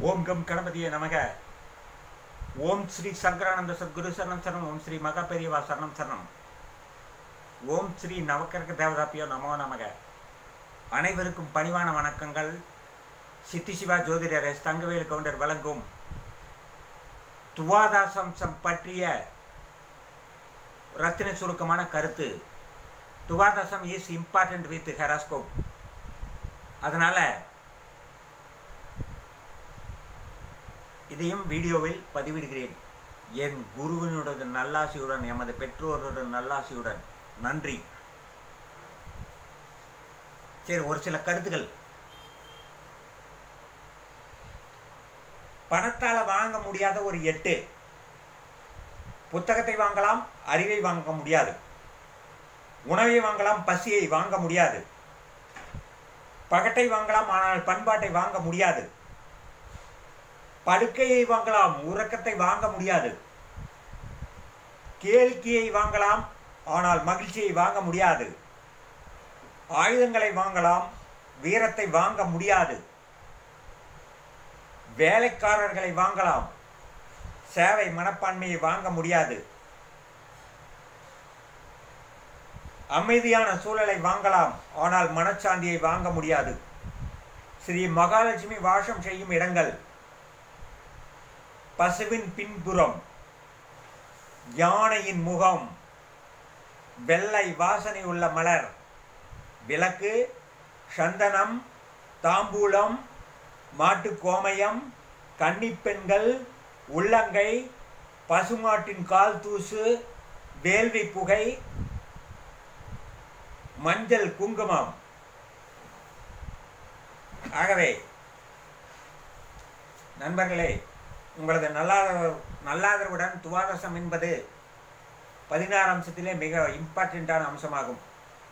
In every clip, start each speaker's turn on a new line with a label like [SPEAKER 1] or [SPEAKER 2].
[SPEAKER 1] ஓம் come கணபதியே நமக ஓம் ஸ்ரீ சங்கரானந்த சத்குரு சரணம் சரணம் ஓம் ஸ்ரீ மகா பெரியவா சரணம் சரணம் ஓம் ஸ்ரீ நவக்கரக தேவதாப்பியோ நமோ நமக அனைவருக்கும் பணிவான வணக்கங்கள் சித்தி சிவா ஜோதிடர் எஸ் தங்கவேலு கவுண்டர் வழங்கும் துவாதாசம்சம் பற்றிய ரத்தின சுருக்கமான கருத்து துவாதசம் இஸ் இம்பார்ட்டன்ட் வித் ஹெராஸ்கோப் அதனால் இதையும் வீடியோவில் பதிவிடுகிறேன் என் குருவினுடைய நல்லாசியுடன் எமது பெற்றோருடைய நல்லாசியுடன் நன்றி சரி ஒரு சில கருத்துக்கள் பணத்தால் வாங்க முடியாத ஒரு எட்டு புத்தகத்தை வாங்கலாம் அறிவை வாங்க முடியாது உணவை வாங்கலாம் பசியை வாங்க முடியாது பகட்டை வாங்கலாம் ஆனால் பண்பாட்டை வாங்க முடியாது படுக்கையை வாங்கலாம் உறக்கத்தை வாங்க முடியாது கேளிக்கையை வாங்கலாம் ஆனால் மகிழ்ச்சியை வாங்க முடியாது ஆயுதங்களை வாங்கலாம் வீரத்தை வாங்க முடியாது வேலைக்காரர்களை வாங்கலாம் சேவை மனப்பான்மையை வாங்க முடியாது அமைதியான சூழலை வாங்கலாம் ஆனால் மனச்சாந்தியை வாங்க முடியாது ஸ்ரீ மகாலட்சுமி வாசம் செய்யும் இடங்கள் பசுவின் பின்புறம் யானையின் முகம் வெள்ளை வாசனை உள்ள மலர் விளக்கு சந்தனம் தாம்பூலம் மாட்டு கோமயம் கன்னிப்பெண்கள் உள்ளங்கை பசுமாட்டின் கால் தூசு வேள்வி புகை மஞ்சள் குங்குமம் ஆகவே நண்பர்களே உங்களது நல்லாதரவு நல்லாதரவுடன் துவாதசம் என்பது பதினாறு அம்சத்திலே மிக இம்பார்ட்டண்ட்டான அம்சமாகும்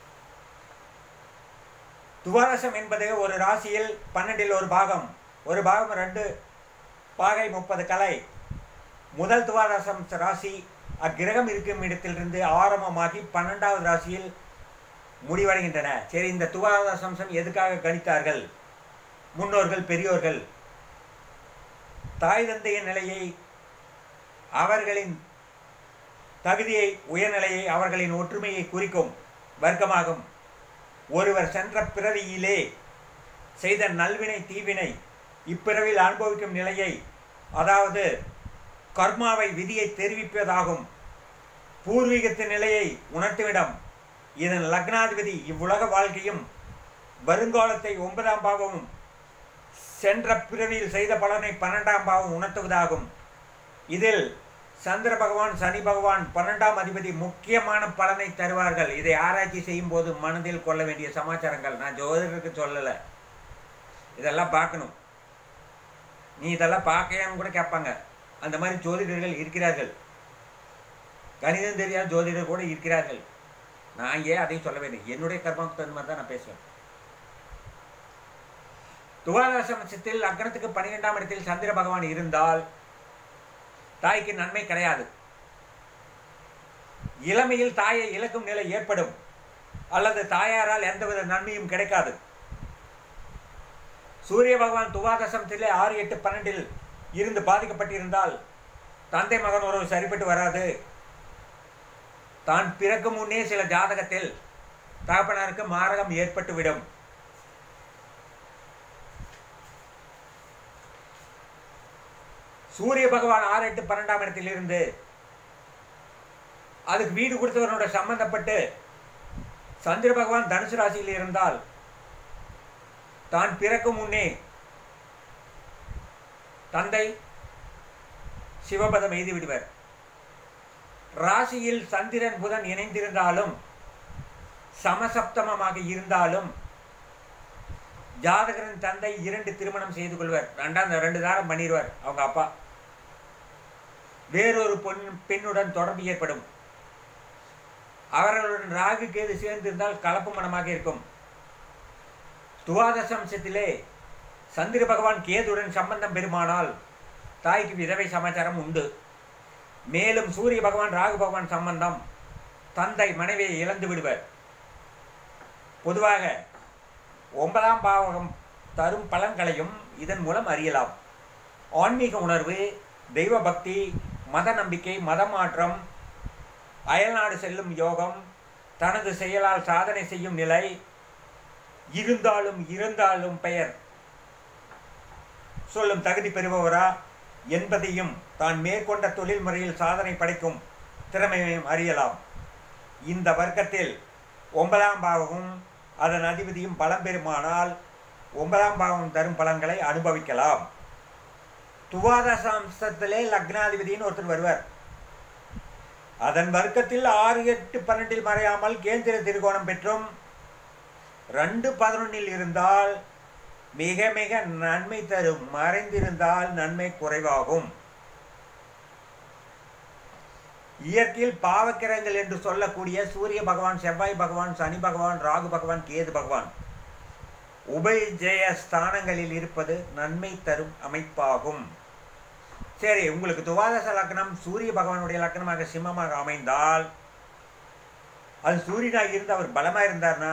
[SPEAKER 1] துவாதசம் என்பது ஒரு ராசியில் பன்னெண்டில் ஒரு பாகம் ஒரு பாகம் ரெண்டு பாகை முப்பது கலை முதல் துவாதசம் ராசி அக்கிரகம் இருக்கும் இடத்திலிருந்து ஆரம்பமாகி பன்னெண்டாவது ராசியில் முடிவடைகின்றன சரி இந்த துவாதசம்சம் எதுக்காக கணித்தார்கள் முன்னோர்கள் பெரியோர்கள் தாய் தந்தையின் நிலையை அவர்களின் தகுதியை உயர்நிலையை அவர்களின் ஒற்றுமையை குறிக்கும் வர்க்கமாகும் ஒருவர் சென்ற பிறவியிலே செய்த நல்வினை தீவினை இப்பிறவில் அனுபவிக்கும் நிலையை அதாவது கர்மாவை விதியை தெரிவிப்பதாகும் பூர்வீகத்து நிலையை உணர்த்துவிடம் இதன் லக்னாதிபதி இவ்வுலக வாழ்க்கையும் வருங்காலத்தை ஒன்பதாம் பாவமும் சென்ற பிறவியில் செய்த பலனை பன்னெண்டாம் பாவம் உணர்த்துவதாகும் இதில் சந்திர பகவான் சனி பகவான் பன்னெண்டாம் அதிபதி முக்கியமான பலனை தருவார்கள் இதை ஆராய்ச்சி செய்யும் போது மனதில் கொள்ள வேண்டிய சமாச்சாரங்கள் நான் ஜோதிடருக்கு சொல்லலை இதெல்லாம் பார்க்கணும் நீ இதெல்லாம் பார்க்கையான்னு கூட கேட்பாங்க அந்த மாதிரி ஜோதிடர்கள் இருக்கிறார்கள் கணிதம் தெரியாத ஜோதிடர் கூட இருக்கிறார்கள் நான் ஏன் அதையும் சொல்ல வேண்டும் என்னுடைய கர்மாவுக்கு தகுந்த மாதிரி தான் நான் பேசுவேன் துவாதசமத்தில் லக்னத்துக்கு பன்னிரெண்டாம் இடத்தில் சந்திர பகவான் இருந்தால் தாய்க்கு நன்மை கிடையாது இளமையில் தாயை இழக்கும் நிலை ஏற்படும் அல்லது தாயாரால் எந்தவித நன்மையும் கிடைக்காது சூரிய பகவான் துவாதசமத்திலே ஆறு எட்டு பன்னெண்டில் இருந்து பாதிக்கப்பட்டிருந்தால் தந்தை மகன் உறவு சரிப்பட்டு வராது தான் பிறக்கும் முன்னே சில ஜாதகத்தில் தகப்பனாருக்கு மாரகம் ஏற்பட்டுவிடும் சூரிய பகவான் ஆறு எட்டு பன்னெண்டாம் இடத்தில் இருந்து அதுக்கு வீடு கொடுத்தவனோட சம்பந்தப்பட்டு சந்திர பகவான் தனுசு ராசியில் இருந்தால் தான் பிறக்கும் முன்னே தந்தை சிவபதம் எய்து விடுவர் ராசியில் சந்திரன் புதன் இணைந்திருந்தாலும் சமசப்தமமாக இருந்தாலும் ஜாதகரின் தந்தை இரண்டு திருமணம் செய்து கொள்வர் ரெண்டாம் ரெண்டு தாரம் பண்ணிடுவார் அவங்க அப்பா வேறொரு பொன் பெண்ணுடன் தொடர்பு ஏற்படும் அவர்களுடன் ராகு கேது சேர்ந்திருந்தால் கலப்பு மனமாக இருக்கும் துவாதசம்சத்திலே சந்திர பகவான் கேதுடன் சம்பந்தம் பெருமானால் தாய்க்கு விதவை சமாச்சாரம் உண்டு மேலும் சூரிய பகவான் ராகு பகவான் சம்பந்தம் தந்தை மனைவியை இழந்து விடுவர் பொதுவாக ஒன்பதாம் பாவகம் தரும் பலன்களையும் இதன் மூலம் அறியலாம் ஆன்மீக உணர்வு தெய்வ பக்தி மத நம்பிக்கை மத மாற்றம் அயல்நாடு செல்லும் யோகம் தனது செயலால் சாதனை செய்யும் நிலை இருந்தாலும் இருந்தாலும் பெயர் சொல்லும் தகுதி பெறுபவரா என்பதையும் தான் மேற்கொண்ட தொழில் முறையில் சாதனை படைக்கும் திறமையையும் அறியலாம் இந்த வர்க்கத்தில் ஒன்பதாம் பாவமும் அதன் அதிபதியும் பலம் பெறுமானால் ஒன்பதாம் பாவம் தரும் பலன்களை அனுபவிக்கலாம் துவாதச அம்சத்திலே லக்னாதிபதினு ஒருத்தர் வருவார் அதன் வர்க்கத்தில் ஆறு எட்டு பன்னெண்டில் மறையாமல் கேந்திர திருகோணம் பெற்றும் ரெண்டு பதினொன்னில் இருந்தால் மிக மிக நன்மை தரும் மறைந்திருந்தால் நன்மை குறைவாகும் இயற்கையில் பாவக்கிரகங்கள் என்று சொல்லக்கூடிய சூரிய பகவான் செவ்வாய் பகவான் சனி பகவான் ராகு பகவான் கேது பகவான் உபயஜய ஸ்தானங்களில் இருப்பது நன்மை தரும் அமைப்பாகும் சரி உங்களுக்கு துவாதச லக்னம் சூரிய பகவானுடைய லக்னமாக சிம்மமாக அமைந்தால் அது சூரியனாக இருந்து அவர் பலமாக இருந்தார்னா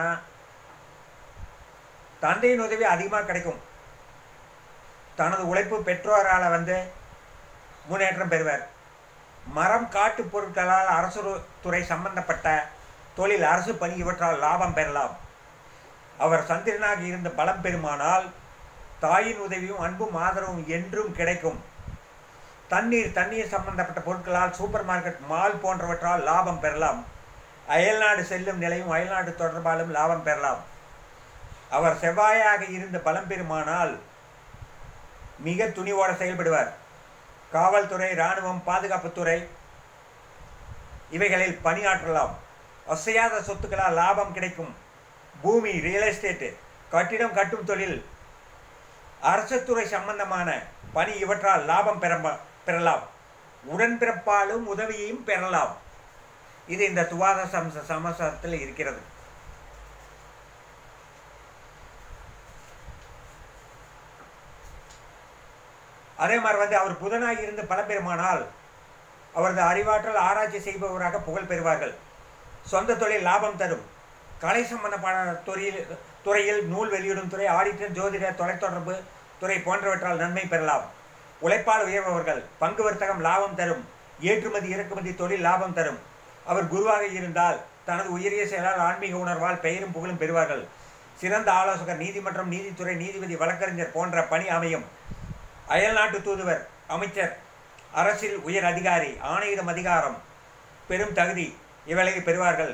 [SPEAKER 1] தந்தையின் உதவி அதிகமாக கிடைக்கும் தனது உழைப்பு பெற்றோரால் வந்து முன்னேற்றம் பெறுவார் மரம் காட்டு பொருட்களால் அரசு துறை சம்பந்தப்பட்ட தொழில் அரசு பணி இவற்றால் லாபம் பெறலாம் அவர் சந்திரனாக இருந்து பலம் பெறுமானால் தாயின் உதவியும் அன்பும் ஆதரவும் என்றும் கிடைக்கும் தண்ணீர் தண்ணீர் சம்பந்தப்பட்ட பொருட்களால் சூப்பர் மார்க்கெட் மால் போன்றவற்றால் லாபம் பெறலாம் அயல்நாடு செல்லும் நிலையும் அயல்நாடு தொடர்பாலும் லாபம் பெறலாம் அவர் செவ்வாயாக இருந்து பலம் பெறுமானால் மிக துணிவோடு செயல்படுவார் காவல்துறை இராணுவம் பாதுகாப்புத்துறை இவைகளில் பணியாற்றலாம் அசையாத சொத்துக்களால் லாபம் கிடைக்கும் பூமி ரியல் எஸ்டேட்டு கட்டிடம் கட்டும் தொழில் அரசுத்துறை சம்பந்தமான பணி இவற்றால் லாபம் பெற பெறலாம் உடன்பிறப்பாலும் உதவியையும் பெறலாம் இது இந்த துவாத சம்ச சமசத்தில் இருக்கிறது அதே மாதிரி வந்து அவர் புதனாக இருந்து பலம் பெறுமானால் அவரது அறிவாற்றல் ஆராய்ச்சி செய்பவராக புகழ் பெறுவார்கள் சொந்த தொழில் லாபம் தரும் கலை சம்பந்தமான துறையில் துறையில் நூல் வெளியிடும் துறை ஆடிட்டர் ஜோதிடர் தொலைத்தொடர்பு துறை போன்றவற்றால் நன்மை பெறலாம் உழைப்பால் உயர்பவர்கள் பங்கு வர்த்தகம் லாபம் தரும் ஏற்றுமதி இறக்குமதி தொழில் லாபம் தரும் அவர் குருவாக இருந்தால் தனது உயரிய செயலால் ஆன்மீக உணர்வால் பெயரும் புகழும் பெறுவார்கள் சிறந்த ஆலோசகர் நீதிமன்றம் நீதித்துறை நீதிபதி வழக்கறிஞர் போன்ற பணி அமையும் அயல்நாட்டு தூதுவர் அமைச்சர் அரசில் உயர் அதிகாரி ஆணையிடும் அதிகாரம் பெரும் தகுதி இவளை பெறுவார்கள்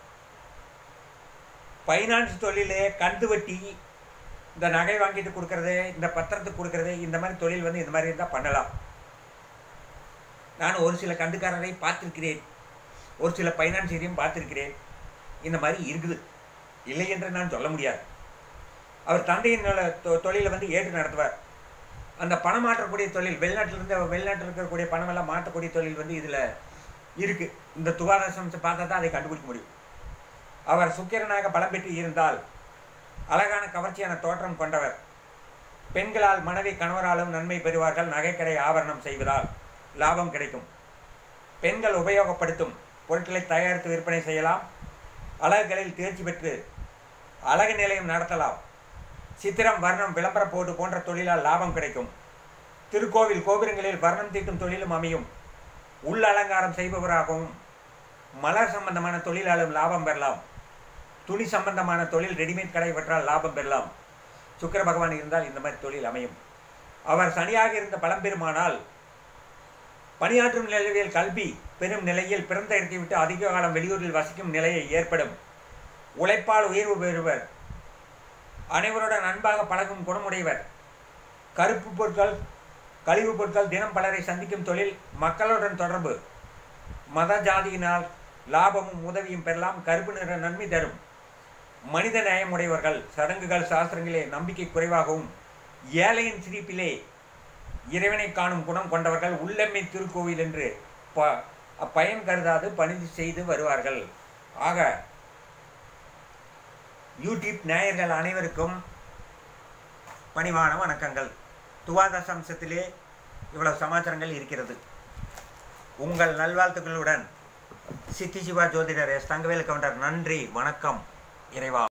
[SPEAKER 1] ஃபைனான்ஸ் தொழிலே கந்து வட்டி இந்த நகை வாங்கிட்டு கொடுக்கறது இந்த பத்திரத்துக்கு கொடுக்கறது இந்த மாதிரி தொழில் வந்து இந்த மாதிரி இருந்தால் பண்ணலாம் நான் ஒரு சில கந்துக்காரரை பார்த்திருக்கிறேன் ஒரு சில ஃபைனான்சியரையும் பார்த்திருக்கிறேன் இந்த மாதிரி இருக்குது இல்லை என்று நான் சொல்ல முடியாது அவர் தந்தையின் தொழிலை வந்து ஏற்று நடத்துவார் அந்த பணம் மாற்றக்கூடிய தொழில் வெளிநாட்டிலிருந்து வெளிநாட்டில் இருக்கக்கூடிய பணமெல்லாம் மாற்றக்கூடிய தொழில் வந்து இதில் இருக்குது இந்த துவாதசம் பார்த்தா தான் அதை கண்டுபிடிக்க முடியும் அவர் சுக்கிரனாக பலம் பெற்று இருந்தால் அழகான கவர்ச்சியான தோற்றம் கொண்டவர் பெண்களால் மனைவி கணவராலும் நன்மை பெறுவார்கள் நகைக்கடை ஆபரணம் செய்வதால் லாபம் கிடைக்கும் பெண்கள் உபயோகப்படுத்தும் பொருட்களை தயாரித்து விற்பனை செய்யலாம் அழகுகளில் தேர்ச்சி பெற்று அழகு நிலையம் நடத்தலாம் சித்திரம் வர்ணம் விளம்பர போட்டு போன்ற தொழிலால் லாபம் கிடைக்கும் திருக்கோவில் கோபுரங்களில் வர்ணம் தீட்டும் தொழிலும் அமையும் உள் அலங்காரம் செய்பவராகவும் மலர் சம்பந்தமான தொழிலாலும் லாபம் பெறலாம் துணி சம்பந்தமான தொழில் ரெடிமேட் கடை இவற்றால் லாபம் பெறலாம் சுக்கர பகவான் இருந்தால் இந்த மாதிரி தொழில் அமையும் அவர் சனியாக இருந்த பலம் பெறுமானால் பணியாற்றும் நிலவியல் கல்வி பெரும் நிலையில் பிறந்த இடத்தை விட்டு அதிக காலம் வெளியூரில் வசிக்கும் நிலையை ஏற்படும் உழைப்பால் உயர்வு பெறுவர் அனைவருடன் அன்பாக பழகும் குணமுடையவர் கருப்பு பொருட்கள் கழிவுப் பொருட்கள் தினம் பலரை சந்திக்கும் தொழில் மக்களுடன் தொடர்பு மத ஜாதியினால் லாபமும் உதவியும் பெறலாம் கருப்பு நிற நன்மை தரும் மனித நியாயமுடையவர்கள் சடங்குகள் சாஸ்திரங்களே நம்பிக்கை குறைவாகவும் ஏழையின் சிரிப்பிலே இறைவனை காணும் குணம் கொண்டவர்கள் உள்ளம்மை திருக்கோவில் என்று ப பயன் கருதாது பணிந்து செய்து வருவார்கள் ஆக யூடியூப் நேயர்கள் அனைவருக்கும் பணிவான வணக்கங்கள் துவாதச அம்சத்திலே இவ்வளவு சமாச்சாரங்கள் இருக்கிறது உங்கள் நல்வாழ்த்துக்களுடன் சித்தி சிவா ஜோதிடர் எஸ் தங்கவேல் கவுண்டர் நன்றி வணக்கம் இறைவா